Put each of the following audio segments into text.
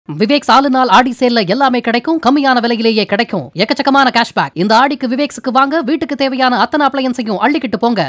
விவேக் சாலு நாள் ஆடி சேல்ல எல்லாமே கிடைக்கும் கம்மியான விலையிலேயே கிடைக்கும் எக்கச்சக்கமான கேஷ்பேக் இந்த ஆடிக்கு விவேக்ஸுக்கு வாங்க வீட்டுக்கு தேவையான அத்தனை அப்ளையன்ஸையும் அள்ளிக்கிட்டு போங்க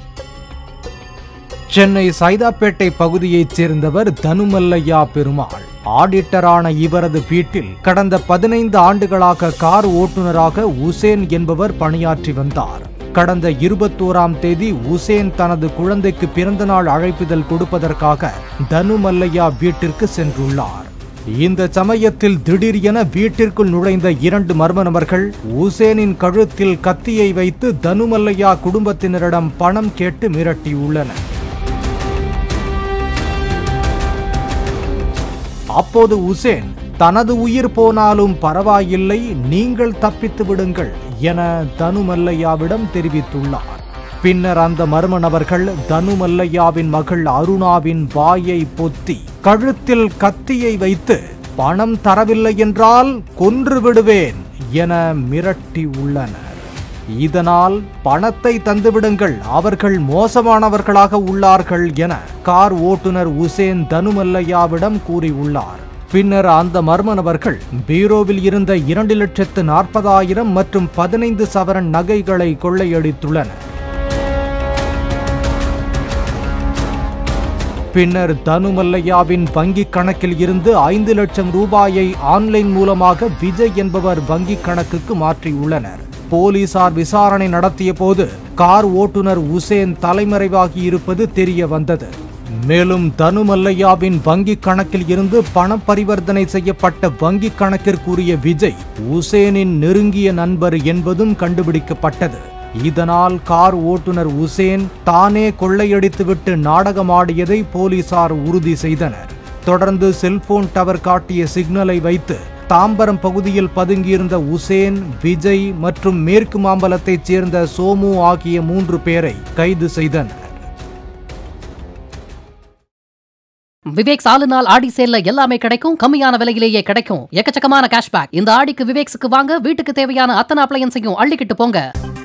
சென்னை சைதாப்பேட்டை பகுதியைச் சேர்ந்தவர் தனுமல்லையா பெருமாள் ஆடிட்டரான இவரது வீட்டில் கடந்த பதினைந்து ஆண்டுகளாக கார் ஓட்டுநராக உசேன் என்பவர் பணியாற்றி வந்தார் கடந்த இருபத்தோராம் தேதி உசேன் தனது குழந்தைக்கு பிறந்தநாள் அழைப்பிதழ் கொடுப்பதற்காக தனுமல்லையா வீட்டிற்கு சென்றுள்ளார் இந்த சமயத்தில் திடீர் என வீட்டிற்குள் நுழைந்த இரண்டு மர்ம நபர்கள் உசேனின் கழுத்தில் கத்தியை வைத்து தனுமல்லையா குடும்பத்தினரிடம் பணம் கேட்டு மிரட்டியுள்ளனர் அப்போது உசேன் தனது உயிர் போனாலும் பரவாயில்லை நீங்கள் தப்பித்து விடுங்கள் என தனுமல்லையாவிடம் தெரிவித்துள்ளார் பின்னர் அந்த மர்ம நபர்கள் தனுமல்லையாவின் மகள் அருணாவின் வாயை பொத்தி கழுத்தில் கத்தியை வைத்து பணம் தரவில்லை என்றால் கொன்று விடுவேன் என மிரட்டி உள்ளனர் இதனால் பணத்தை தந்துவிடுங்கள் அவர்கள் மோசமானவர்களாக உள்ளார்கள் என கார் ஓட்டுநர் உசேன் தனுமல்லையாவிடம் கூறியுள்ளார் பின்னர் அந்த மர்ம நபர்கள் பீரோவில் இருந்த இரண்டு லட்சத்து நாற்பதாயிரம் மற்றும் பதினைந்து சவரன் நகைகளை கொள்ளையடித்துள்ளனர் பின்னர் தனுமல்லையாவின் வங்கிக் கணக்கில் இருந்து ஐந்து லட்சம் ரூபாயை ஆன்லைன் மூலமாக விஜய் என்பவர் வங்கிக் கணக்குக்கு மாற்றியுள்ளனர் போலீசார் விசாரணை நடத்திய போது கார் ஓட்டுநர் உசேன் தலைமறைவாகி இருப்பது தெரிய வந்தது மேலும் தனுமல்லையாவின் வங்கிக் கணக்கில் இருந்து பண பரிவர்த்தனை செய்யப்பட்ட வங்கிக் கணக்கிற்குரிய விஜய் உசேனின் நெருங்கிய நண்பர் என்பதும் கண்டுபிடிக்கப்பட்டது இதனால் கார் ஓட்டுநர் உசேன் தானே கொள்ளையடித்துவிட்டு நாடகமாடியதை போலீசார் உறுதி செய்தனர் தொடர்ந்து செல்போன் டவர் காட்டிய சிக்னலை வைத்து தாம்பரம் பகுதியில் பதுங்கியிருந்த உசேன் விஜய் மற்றும் மேற்கு மாம்பலத்தைச் சேர்ந்த சோமு ஆகிய மூன்று பேரை கைது செய்தனர் விவேக் சாலு நாள் ஆடி சேல்ல எல்லாமே கிடைக்கும் கம்மியான விலையிலேயே கிடைக்கும் எக்கச்சக்கமான கேஷ்பேக் இந்த ஆடிக்கு விவேக்ஸுக்கு வாங்க வீட்டுக்கு தேவையான அத்தனை அப்ளையன்ஸையும் அள்ளிக்கிட்டு போங்க